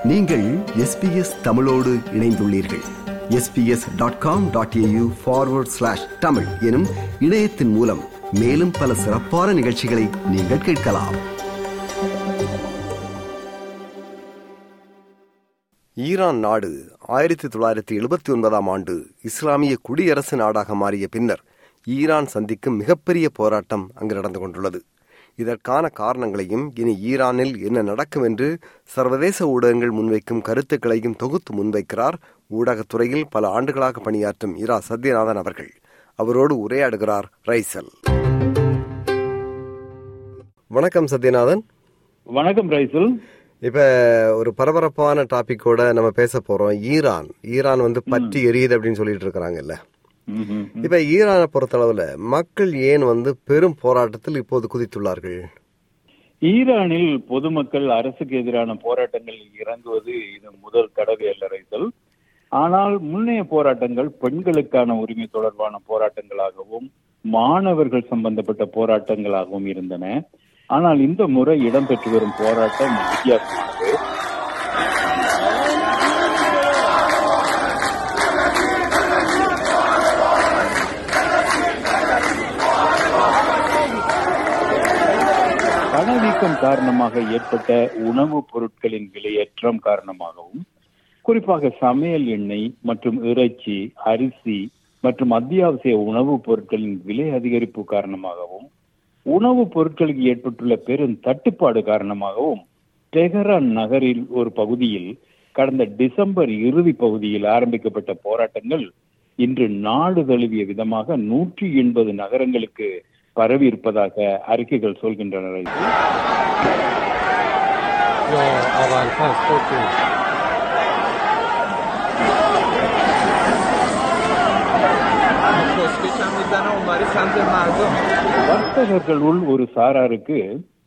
நீங்கள் எஸ்பிஎஸ் தமிழோடு இணைந்துள்ளீர்கள் SBS dot com dot AU forward slash Tamil எனும் இணையத்தின் மூலம் மேலும் பல சிறப்பான நிகழ்ச்சிகளை நீங்கள் கேட்கலாம் ஈரான் நாடு ஆயிரத்தி தொள்ளாயிரத்தி எழுபத்தி ஒன்பதாம் ஆண்டு இஸ்லாமிய குடியரசு நாடாக மாறிய பின்னர் ஈரான் சந்திக்கும் மிகப்பெரிய போராட்டம் அங்கு நடந்து கொண்டுள்ளது இதற்கான காரணங்களையும் இனி ஈரானில் என்ன நடக்கும் என்று சர்வதேச ஊடகங்கள் முன்வைக்கும் கருத்துக்களையும் தொகுத்து முன்வைக்கிறார் ஊடகத்துறையில் பல ஆண்டுகளாக பணியாற்றும் இரா சத்யநாதன் அவர்கள் அவரோடு உரையாடுகிறார் ரைசல் வணக்கம் சத்யநாதன் வணக்கம் ரைசல் இப்ப ஒரு பரபரப்பான டாபிக்கோட நம்ம பேச போறோம் ஈரான் ஈரான் வந்து பற்றி எரியுது அப்படின்னு சொல்லிட்டு இருக்கிறாங்கல்ல இப்ப ஈரானை பொறுத்தளவுல மக்கள் ஏன் வந்து பெரும் போராட்டத்தில் இப்போது குதித்துள்ளார்கள் ஈரானில் பொதுமக்கள் அரசுக்கு எதிரான போராட்டங்களில் இறங்குவது இது முதல் தடவை அல்ல ரைசல் ஆனால் முன்னைய போராட்டங்கள் பெண்களுக்கான உரிமை தொடர்பான போராட்டங்களாகவும் மாணவர்கள் சம்பந்தப்பட்ட போராட்டங்களாகவும் இருந்தன ஆனால் இந்த முறை இடம்பெற்று வரும் போராட்டம் வித்தியாசமானது பணவீக்கம் காரணமாக ஏற்பட்ட உணவுப் பொருட்களின் விலையேற்றம் காரணமாகவும் குறிப்பாக சமையல் எண்ணெய் மற்றும் இறைச்சி அரிசி மற்றும் அத்தியாவசிய உணவுப் பொருட்களின் விலை அதிகரிப்பு காரணமாகவும் உணவுப் பொருட்களுக்கு ஏற்பட்டுள்ள பெரும் தட்டுப்பாடு காரணமாகவும் டெஹரான் நகரில் ஒரு பகுதியில் கடந்த டிசம்பர் இறுதி பகுதியில் ஆரம்பிக்கப்பட்ட போராட்டங்கள் இன்று நாடு தழுவிய விதமாக நூற்றி எண்பது நகரங்களுக்கு பரவி இருப்பதாக அறிக்கைகள் சொல்கின்றன வர்த்தகர்களுள் ஒரு சாராருக்கு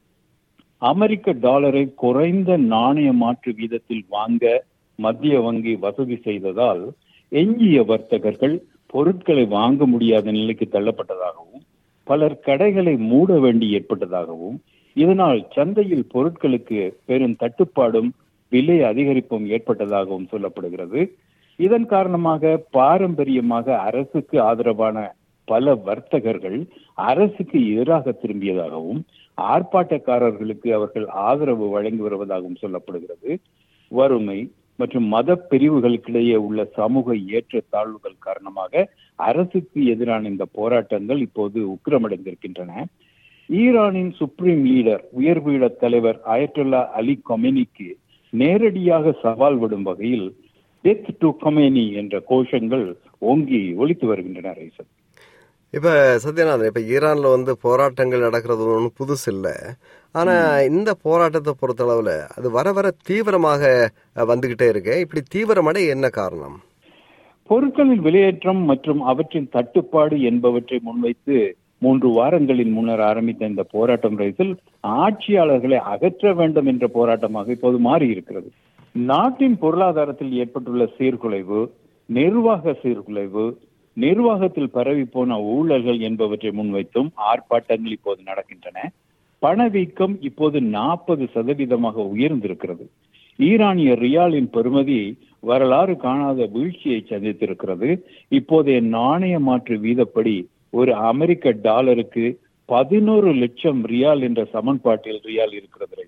அமெரிக்க டாலரை குறைந்த நாணய மாற்று வீதத்தில் வாங்க மத்திய வங்கி வசதி செய்ததால் எஞ்சிய வர்த்தகர்கள் பொருட்களை வாங்க முடியாத நிலைக்கு தள்ளப்பட்டதாகவும் பலர் கடைகளை மூட வேண்டி ஏற்பட்டதாகவும் இதனால் சந்தையில் பொருட்களுக்கு பெரும் தட்டுப்பாடும் விலை அதிகரிப்பும் ஏற்பட்டதாகவும் சொல்லப்படுகிறது இதன் காரணமாக பாரம்பரியமாக அரசுக்கு ஆதரவான பல வர்த்தகர்கள் அரசுக்கு எதிராக திரும்பியதாகவும் ஆர்ப்பாட்டக்காரர்களுக்கு அவர்கள் ஆதரவு வழங்கி வருவதாகவும் சொல்லப்படுகிறது வறுமை மற்றும் மத பிரிவுகளுக்கிடையே உள்ள சமூக ஏற்ற தாழ்வுகள் காரணமாக அரசுக்கு எதிரான இந்த போராட்டங்கள் இப்போது உக்கிரமடைந்திருக்கின்றன ஈரானின் சுப்ரீம் லீடர் உயர்பீட தலைவர் அயட்டுல்லா அலி கொமெனிக்கு நேரடியாக சவால் விடும் வகையில் டெத் டு கொமேனி என்ற கோஷங்கள் ஓங்கி ஒழித்து வருகின்றன ரைசன் இப்ப சத்யநாதன் இப்ப ஈரான்ல வந்து போராட்டங்கள் நடக்கிறது ஒன்றும் புதுசு இல்லை ஆனா இந்த போராட்டத்தை பொறுத்தளவுல அது வர வர தீவிரமாக வந்துகிட்டே இருக்கு இப்படி தீவிரமடைய என்ன காரணம் பொருட்களின் விலையேற்றம் மற்றும் அவற்றின் தட்டுப்பாடு என்பவற்றை முன்வைத்து மூன்று வாரங்களின் முன்னர் ஆரம்பித்த இந்த போராட்டம் ரைசில் ஆட்சியாளர்களை அகற்ற வேண்டும் என்ற போராட்டமாக இப்போது மாறி இருக்கிறது நாட்டின் பொருளாதாரத்தில் ஏற்பட்டுள்ள சீர்குலைவு நிர்வாக சீர்குலைவு நிர்வாகத்தில் பரவி போன ஊழல்கள் என்பவற்றை முன்வைத்தும் ஆர்ப்பாட்டங்கள் இப்போது நடக்கின்றன பணவீக்கம் இப்போது நாற்பது சதவீதமாக உயர்ந்திருக்கிறது ஈரானிய ரியாலின் பெறுமதி வரலாறு காணாத வீழ்ச்சியை சந்தித்திருக்கிறது இப்போதைய நாணய மாற்று வீதப்படி ஒரு அமெரிக்க டாலருக்கு பதினோரு லட்சம் ரியால் என்ற சமன்பாட்டில் ரியால் இருக்கிறது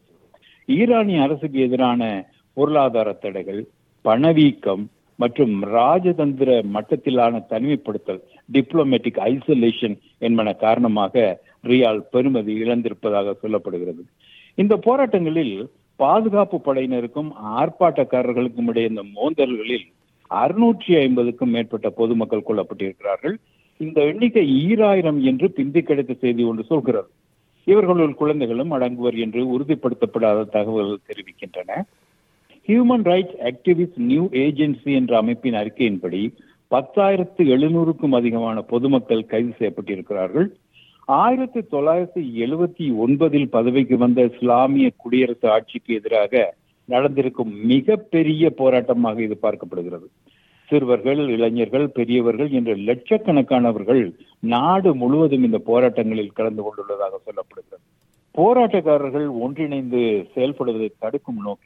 ஈரானிய அரசுக்கு எதிரான பொருளாதார தடைகள் பணவீக்கம் மற்றும் ராஜதந்திர மட்டத்திலான தனிமைப்படுத்தல் டிப்ளமேட்டிக் ஐசோலேஷன் என்பன காரணமாக ரியால் பெருமதி இழந்திருப்பதாக சொல்லப்படுகிறது இந்த போராட்டங்களில் பாதுகாப்பு படையினருக்கும் ஆர்ப்பாட்டக்காரர்களுக்கும் இடையே இந்த மோதல்களில் அறுநூற்றி ஐம்பதுக்கும் மேற்பட்ட பொதுமக்கள் கொல்லப்பட்டிருக்கிறார்கள் இந்த எண்ணிக்கை ஈராயிரம் என்று பிந்தி கிடைத்த செய்தி ஒன்று சொல்கிறது இவர்களுள் குழந்தைகளும் அடங்குவர் என்று உறுதிப்படுத்தப்படாத தகவல்கள் தெரிவிக்கின்றன human rights activist new agency என்ற அமைப்பின் அறிக்கையின்படி பத்தாயிரத்து எழுநூறுக்கும் அதிகமான பொதுமக்கள் கைது செய்யப்பட்டிருக்கிறார்கள் ஆயிரத்தி தொள்ளாயிரத்தி எழுபத்தி ஒன்பதில் பதவிக்கு வந்த இஸ்லாமிய குடியரசு ஆட்சிக்கு எதிராக நடந்திருக்கும் மிகப்பெரிய போராட்டமாக இது பார்க்கப்படுகிறது சிறுவர்கள் இளைஞர்கள் பெரியவர்கள் என்ற லட்சக்கணக்கானவர்கள் நாடு முழுவதும் இந்த போராட்டங்களில் கலந்து கொண்டுள்ளதாக சொல்லப்படுகிறது போராட்டக்காரர்கள் ஒன்றிணைந்து செயல்படுவதை தடுக்கும் நோக்கில்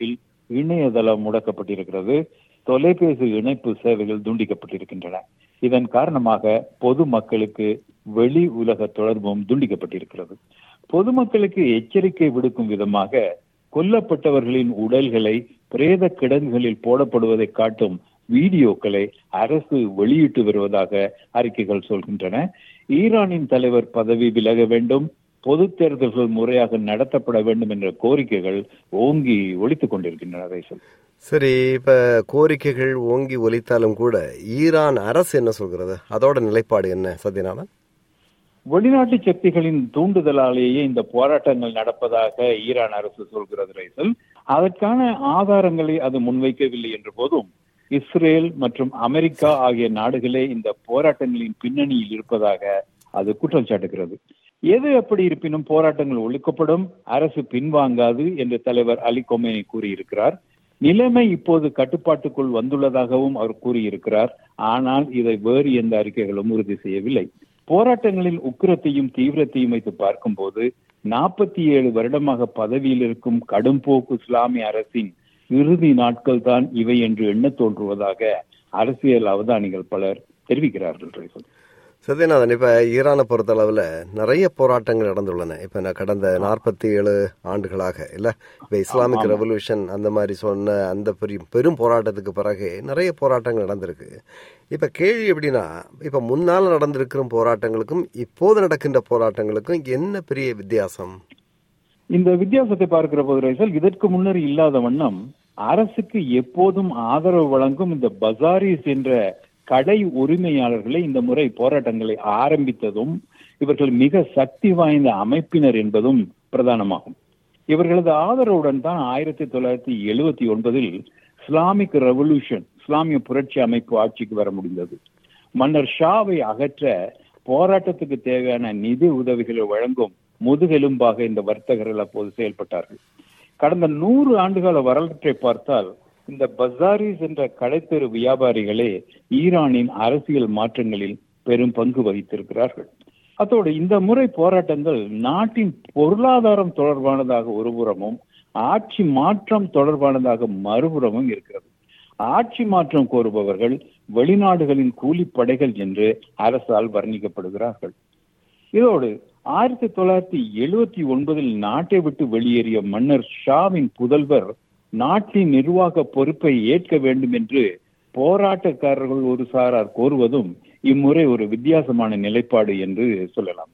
இணையதளம் முடக்கப்பட்டிருக்கிறது தொலைபேசி இணைப்பு சேவைகள் துண்டிக்கப்பட்டிருக்கின்றன இதன் காரணமாக பொதுமக்களுக்கு வெளி உலக தொடர்பும் துண்டிக்கப்பட்டிருக்கிறது பொதுமக்களுக்கு எச்சரிக்கை விடுக்கும் விதமாக கொல்லப்பட்டவர்களின் உடல்களை பிரேத கிடங்குகளில் போடப்படுவதை காட்டும் வீடியோக்களை அரசு வெளியிட்டு வருவதாக அறிக்கைகள் சொல்கின்றன ஈரானின் தலைவர் பதவி விலக வேண்டும் பொது தேர்தல்கள் முறையாக நடத்தப்பட வேண்டும் என்ற கோரிக்கைகள் ஓங்கி ஒழித்துக் கொண்டிருக்கின்றன ரைசல் சரி இப்ப கோரிக்கைகள் ஓங்கி ஒலித்தாலும் கூட ஈரான் அரசு என்ன சொல்கிறது அதோட நிலைப்பாடு என்ன சத்யநாதன் வெளிநாட்டு சக்திகளின் தூண்டுதலாலேயே இந்த போராட்டங்கள் நடப்பதாக ஈரான் அரசு சொல்கிறது ரைசல் அதற்கான ஆதாரங்களை அது முன்வைக்கவில்லை என்ற போதும் இஸ்ரேல் மற்றும் அமெரிக்கா ஆகிய நாடுகளே இந்த போராட்டங்களின் பின்னணியில் இருப்பதாக அது குற்றம் சாட்டுகிறது எது எப்படி இருப்பினும் போராட்டங்கள் ஒழிக்கப்படும் அரசு பின்வாங்காது என்று தலைவர் அலி கொமேனி கூறியிருக்கிறார் நிலைமை இப்போது கட்டுப்பாட்டுக்குள் வந்துள்ளதாகவும் அவர் கூறியிருக்கிறார் ஆனால் இதை வேறு எந்த அறிக்கைகளும் உறுதி செய்யவில்லை போராட்டங்களின் உக்கிரத்தையும் தீவிரத்தையும் வைத்து பார்க்கும்போது நாற்பத்தி ஏழு வருடமாக பதவியில் இருக்கும் கடும்போக்கு இஸ்லாமிய அரசின் இறுதி நாட்கள் தான் இவை என்று எண்ண தோன்றுவதாக அரசியல் அவதானிகள் பலர் தெரிவிக்கிறார்கள் சத்யநாதன் இப்ப ஈரானை பொறுத்தளவுல நிறைய போராட்டங்கள் நடந்துள்ளன இப்ப நான் கடந்த நாற்பத்தி ஏழு ஆண்டுகளாக இல்ல இப்ப இஸ்லாமிக் ரெவல்யூஷன் அந்த மாதிரி சொன்ன அந்த பெரிய பெரும் போராட்டத்துக்கு பிறகு நிறைய போராட்டங்கள் நடந்திருக்கு இப்ப கேள்வி எப்படின்னா இப்ப முன்னால் நடந்திருக்கிற போராட்டங்களுக்கும் இப்போது நடக்கின்ற போராட்டங்களுக்கும் என்ன பெரிய வித்தியாசம் இந்த வித்தியாசத்தை பார்க்கிற போது ரைசல் இதற்கு முன்னர் இல்லாத வண்ணம் அரசுக்கு எப்போதும் ஆதரவு வழங்கும் இந்த பசாரிஸ் என்ற கடை உரிமையாளர்களை இந்த முறை போராட்டங்களை ஆரம்பித்ததும் இவர்கள் மிக சக்தி வாய்ந்த அமைப்பினர் என்பதும் பிரதானமாகும் இவர்களது ஆதரவுடன் தான் ஆயிரத்தி தொள்ளாயிரத்தி எழுபத்தி ஒன்பதில் இஸ்லாமிக் ரெவல்யூஷன் இஸ்லாமிய புரட்சி அமைப்பு ஆட்சிக்கு வர முடிந்தது மன்னர் ஷாவை அகற்ற போராட்டத்துக்கு தேவையான நிதி உதவிகளை வழங்கும் முதுகெலும்பாக இந்த வர்த்தகர்கள் அப்போது செயல்பட்டார்கள் கடந்த நூறு ஆண்டுகால வரலாற்றை பார்த்தால் இந்த பசாரிஸ் என்ற கடைத்தெரு வியாபாரிகளே ஈரானின் அரசியல் மாற்றங்களில் பெரும் பங்கு வகித்திருக்கிறார்கள் அத்தோடு இந்த முறை போராட்டங்கள் நாட்டின் பொருளாதாரம் தொடர்பானதாக ஒருபுறமும் ஆட்சி மாற்றம் தொடர்பானதாக மறுபுறமும் இருக்கிறது ஆட்சி மாற்றம் கோருபவர்கள் வெளிநாடுகளின் கூலிப்படைகள் என்று அரசால் வர்ணிக்கப்படுகிறார்கள் இதோடு ஆயிரத்தி தொள்ளாயிரத்தி எழுபத்தி ஒன்பதில் நாட்டை விட்டு வெளியேறிய மன்னர் ஷாவின் புதல்வர் நாட்டின் நிர்வாக பொறுப்பை ஏற்க வேண்டும் என்று போராட்டக்காரர்கள் ஒரு சாரார் கோருவதும் இம்முறை ஒரு வித்தியாசமான நிலைப்பாடு என்று சொல்லலாம்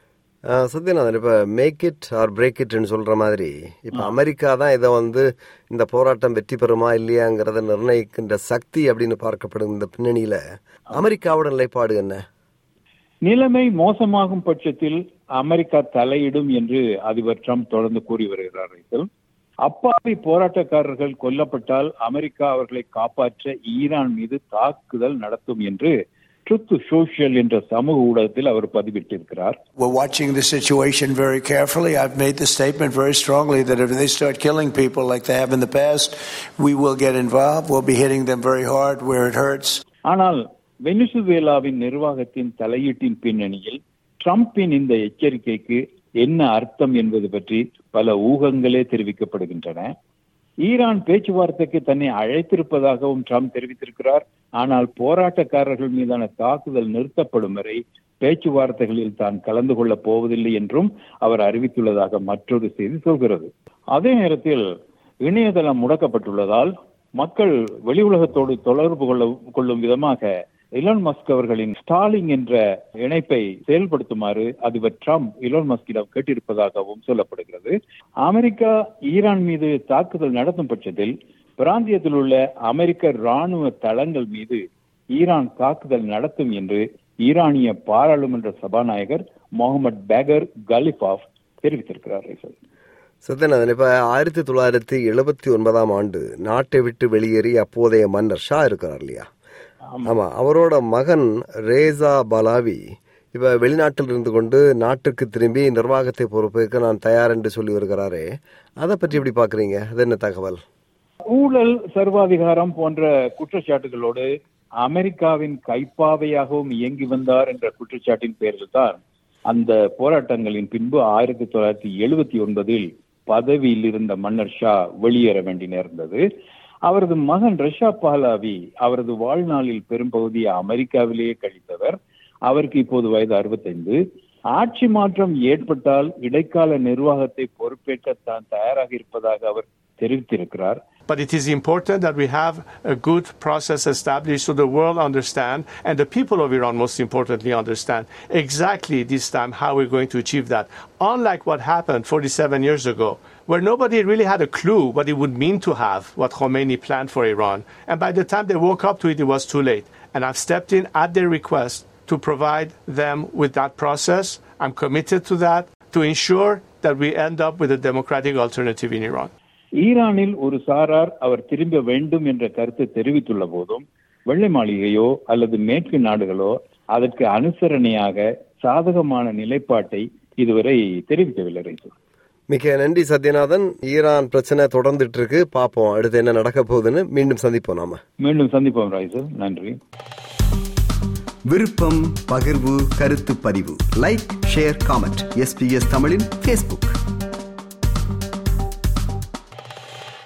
சத்யநாதன் இப்ப மேக் இட் ஆர் பிரேக் இட்னு சொல்ற மாதிரி இப்ப அமெரிக்கா தான் இதை வந்து இந்த போராட்டம் வெற்றி பெறுமா இல்லையாங்கிறத நிர்ணயிக்கின்ற சக்தி அப்படின்னு பார்க்கப்படும் இந்த பின்னணியில அமெரிக்காவோட நிலைப்பாடு என்ன நிலைமை மோசமாகும் பட்சத்தில் அமெரிக்கா தலையிடும் என்று அதிபர் ட்ரம்ப் தொடர்ந்து கூறி வருகிறார்கள் அப்பாவி போராட்டக்காரர்கள் கொல்லப்பட்டால் அமெரிக்கா அவர்களை காப்பாற்ற ஈரான் மீது தாக்குதல் நடத்தும் என்று ட்ருத் சோஷியல் என்ற சமூக ஊடகத்தில் அவர் பதிவிட்டிருக்கிறார் We're watching the situation very carefully. I've made the statement very strongly that if they start killing people like they have in the past, we will get involved. We'll be hitting them very hard where it hurts. ஆனால் வெனிசுவேலாவின் நிர்வாகத்தின் தலையீட்டின் பின்னணியில் ட்ரம்பின் இந்த எச்சரிக்கைக்கு என்ன அர்த்தம் என்பது பற்றி பல ஊகங்களே தெரிவிக்கப்படுகின்றன Iran பேச்சுவார்த்தைக்கு தன்னை அழைத்திருப்பதாகவும் ட்ரம்ப் தெரிவித்திருக்கிறார் ஆனால் போராட்டக்காரர்கள் மீதான தாக்குதல் நிறுத்தப்படும் வரை பேச்சுவார்த்தைகளில் தான் கலந்து கொள்ளப் போவதில்லை என்றும் அவர் அறிவித்துள்ளதாக மற்றொரு செய்தி சொல்கிறது அதே நேரத்தில் இணையதளம் முடக்கப்பட்டுள்ளதால் மக்கள் வெளி உலகத்தோடு தொடர்பு கொள்ள கொள்ளும் விதமாக இலான் மஸ்க் அவர்களின் ஸ்டாலிங் என்ற இணைப்பை செயல்படுத்துமாறு அதிபர் ட்ரம்ப் இலான் மஸ்கிடம் கேட்டிருப்பதாகவும் சொல்லப்படுகிறது அமெரிக்கா ஈரான் மீது தாக்குதல் நடத்தும் பட்சத்தில் பிராந்தியத்தில் உள்ள அமெரிக்க ராணுவ தளங்கள் மீது ஈரான் தாக்குதல் நடத்தும் என்று ஈரானிய பாராளுமன்ற சபாநாயகர் முகமது பேகர் கலிஃபாப் தெரிவித்திருக்கிறார் சத்யநாதன் இப்ப ஆயிரத்தி தொள்ளாயிரத்தி எழுபத்தி ஒன்பதாம் ஆண்டு நாட்டை விட்டு வெளியேறி அப்போதைய மன்னர் ஷா இருக்கிறார் இல்லையா ஆமா அவரோட மகன் ரேசா பலாவி இப்ப வெளிநாட்டில் இருந்து கொண்டு நாட்டுக்கு திரும்பி நிர்வாகத்தை பொறுப்பேற்க நான் தயார் என்று சொல்லி வருகிறாரே அதை பற்றி எப்படி பாக்குறீங்க அது என்ன தகவல் ஊழல் சர்வாதிகாரம் போன்ற குற்றச்சாட்டுகளோடு அமெரிக்காவின் கைப்பாவையாகவும் இயங்கி வந்தார் என்ற குற்றச்சாட்டின் பேரில் தான் அந்த போராட்டங்களின் பின்பு ஆயிரத்தி தொள்ளாயிரத்தி எழுபத்தி ஒன்பதில் பதவியில் இருந்த மன்னர் ஷா வெளியேற வேண்டி நேர்ந்தது அவரது மகன் ரஷா பாலாவி அவரது வாழ்நாளில் பெரும்பகுதியை அமெரிக்காவிலேயே கழித்தவர் அவருக்கு இப்போது வயது அறுபத்தைந்து ஆட்சி மாற்றம் ஏற்பட்டால் இடைக்கால நிர்வாகத்தை பொறுப்பேற்க தான் தயாராக இருப்பதாக அவர் தெரிவித்திருக்கிறார் But it is important that we have a good process established so the world understand and the people of Iran most importantly understand exactly this time how we're going to achieve that. Unlike what happened 47 years ago, where nobody really had a clue what it would mean to have what Khomeini planned for Iran. And by the time they woke up to it, it was too late. And I've stepped in at their request to provide them with that process. I'm committed to that to ensure that we end up with a democratic alternative in Iran. ஈரானில் ஒரு சாரார் அவர் திரும்ப வேண்டும் என்ற கருத்தை தெரிவித்துள்ள போதும் வெள்ளை மாளிகையோ அல்லது மேற்கு நாடுகளோ அதற்கு அனுசரணையாக சாதகமான நிலைப்பாட்டை இதுவரை தெரிவிக்கவில்லை ரைசு மிக நன்றி சத்யநாதன் ஈரான் பிரச்சனை தொடர்ந்துட்டு இருக்கு பாப்போம் அடுத்து என்ன நடக்க போகுதுன்னு மீண்டும் சந்திப்போம் நாம மீண்டும் சந்திப்போம் ரைசு நன்றி விருப்பம் பகிர்வு கருத்து பதிவு லைக் ஷேர் காமெண்ட் எஸ்பிஎஸ் தமிழின் ஃபேஸ்புக்